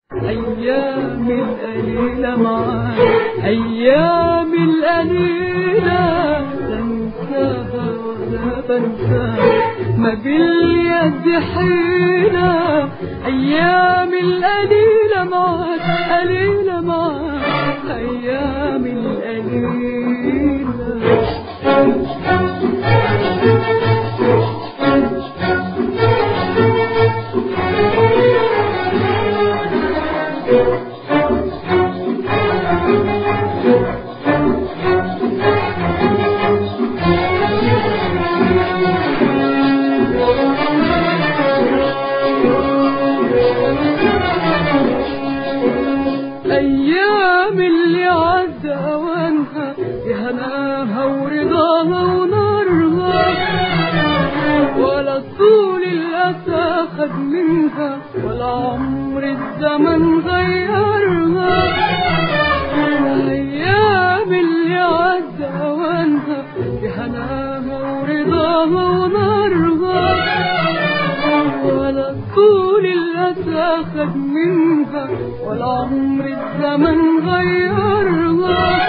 أيام القليلة معاك أيام القليلة تنساها ولا بنساها ما باليد حيلة أيام القليلة معاك قليلة معاك أيام القليلة أيام اللي عدى أوانها بهناها ورضاها ونارها ولا طول الأسى خد منها ولا عمر الزمن غيرها أيام اللي عدى أوانها بهناها ورضاها ونارها ولا طول الأسى خد منها ولا عمر الزمن غيرها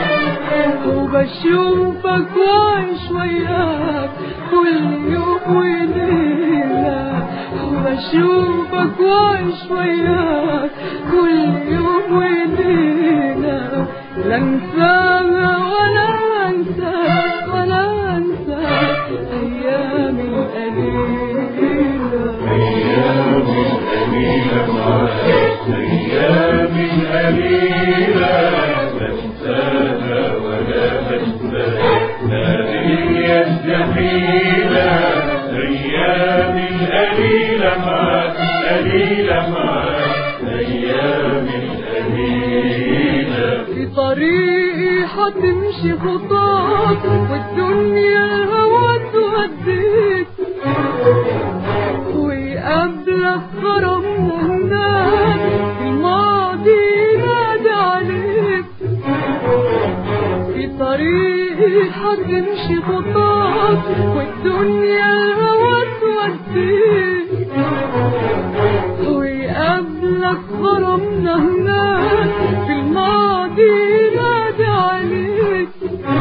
وبشوفك وعيش وياك كل يوم وليلة وبشوفك وعيش وياك كل يوم وليلة لا انساها ولا انساك ولا انساك ايام القليلة أيام القليلة معاك أيام القليلة تنساها ولا تنساها هذه الجحيلة أيام القليلة معاك قليلة معاك أيام القليلة في طريقي حتمشي خطاك والدنيا الهوى توديك ويقابلك غرام هناك في الماضي ينادي عليك في طريقي حتمشي خطاك والدنيا الهوى توديك ويقابلك غرامنا هناك في الماضي ينادي عليك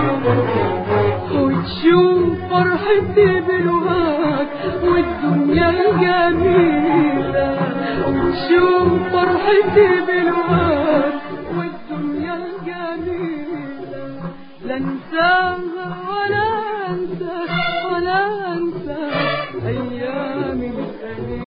وتشوف فرحتي بلغاك والدنيا الجميلة وتشوف فرحتي بلغاك والدنيا الجميلة لا انساها ولا